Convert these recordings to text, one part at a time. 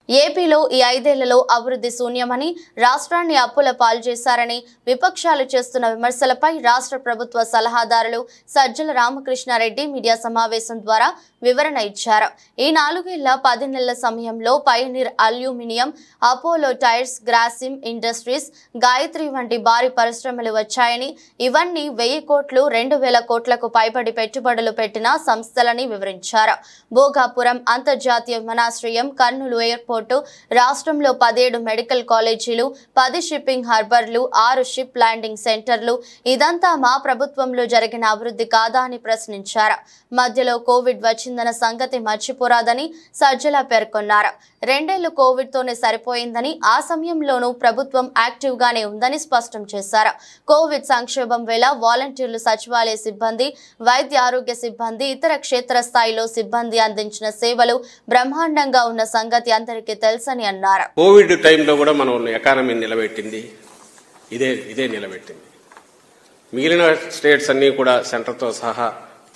ఏపీలో ఈ ఐదేళ్లలో అభివృద్ధి శూన్యమని రాష్ట్రాన్ని అప్పుల పాలు చేశారని విపక్షాలు చేస్తున్న విమర్శలపై రాష్ట్ర ప్రభుత్వ సలహాదారులు సజ్జల రామకృష్ణారెడ్డి మీడియా సమావేశం ద్వారా వివరణ ఇచ్చారు ఈ నాలుగేళ్ల పది నెలల సమయంలో pioneer aluminium Apollo tyres Grasim industries Gayatri వంటి భారీ పరిశ్రమలు వచ్చాయని ఇవన్నీ వెయ్యి కోట్లు రెండు వేల కోట్లకు పైబడి పెట్టుబడులు పెట్టిన సంస్థలని వివరించారు భోగాపురం అంతర్జాతీయ విమానాశ్రయం కర్నూలు ఎయిర్పోర్టు రాష్ట్రంలో పదిహేడు మెడికల్ కాలేజీలు పది షిప్పింగ్ హార్బర్లు ఆరు షిప్ ల్యాండింగ్ సెంటర్లు ఇదంతా మా ప్రభుత్వంలో జరిగిన అభివృద్ధి కాదా అని ప్రశ్నించారు మధ్యలో కోవిడ్ వచ్చిందన్న సంగతి మర్చిపోరాదని సజ్జల పేర్కొన్నారు రెండేళ్లు కోవిడ్ తోనే సరిపోయిందని ఆ సమయంలోనూ ప్రభుత్వం యాక్టివ్ గానే ఉందని స్పష్టం చేశారు కోవిడ్ సంక్షోభం వేళ వాలంటీర్లు సచివాలయ సిబ్బంది వైద్య ఆరోగ్య సిబ్బంది ఇతర క్షేత్రస్థాయిలో సిబ్బంది అందించిన సేవలు బ్రహ్మాండంగా ఉన్న సంగతి అందరికీ తెలుసని అన్నారు కోవిడ్ టైంలో కూడా మనం ఎకానమీని నిలబెట్టింది ఇదే ఇదే నిలబెట్టింది మిగిలిన స్టేట్స్ అన్నీ కూడా సెంటర్తో సహా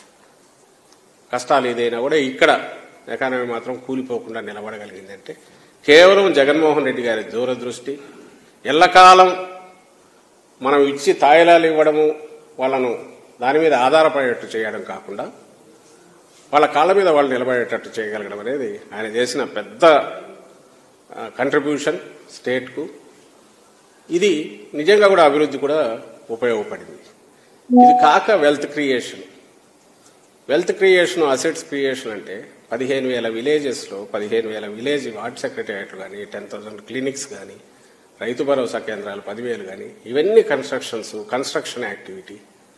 కష్టాలు ఏదైనా కూడా ఇక్కడ ఎకానమీ మాత్రం కూలిపోకుండా నిలబడగలిగింది అంటే కేవలం జగన్మోహన్ రెడ్డి గారి దూరదృష్టి ఎల్లకాలం మనం ఇచ్చి తాయిలాలు ఇవ్వడము వాళ్ళను దాని మీద ఆధారపడేట్టు చేయడం కాకుండా వాళ్ళ కాళ్ళ మీద వాళ్ళు నిలబడేటట్టు చేయగలగడం అనేది ఆయన చేసిన పెద్ద కంట్రిబ్యూషన్ స్టేట్కు ఇది నిజంగా కూడా అభివృద్ధి కూడా ఉపయోగపడింది ఇది కాక wealth creation wealth creation assets creation అంటే పదిహేను వేల విలేజెస్లో పదిహేను వేల విలేజ్ వార్డ్ సెక్రటరియట్లు కానీ టెన్ థౌసండ్ క్లినిక్స్ కానీ రైతు భరోసా కేంద్రాలు పదివేలు కానీ ఇవన్నీ కన్స్ట్రక్షన్స్ కన్స్ట్రక్షన్ యాక్టివిటీ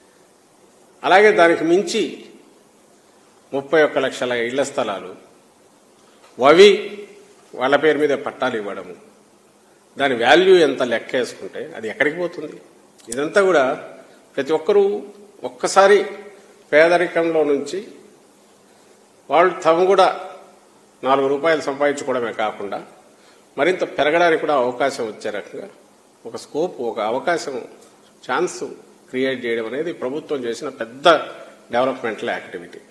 అలాగే దానికి మించి ముప్పై ఒక్క లక్షల ఇళ్ల స్థలాలు అవి వాళ్ళ పేరు మీద పట్టాలు ఇవ్వడము దాని వాల్యూ ఎంత లెక్క వేసుకుంటే అది ఎక్కడికి పోతుంది ఇదంతా కూడా ప్రతి ఒక్కరూ ఒక్కసారి పేదరికంలో నుంచి వాళ్ళు తమ కూడా నాలుగు రూపాయలు సంపాదించుకోవడమే కాకుండా మరింత పెరగడానికి కూడా అవకాశం వచ్చే రకంగా ఒక స్కోప్ ఒక అవకాశం ఛాన్స్ క్రియేట్ చేయడం అనేది ప్రభుత్వం చేసిన పెద్ద డెవలప్మెంటల్ యాక్టివిటీ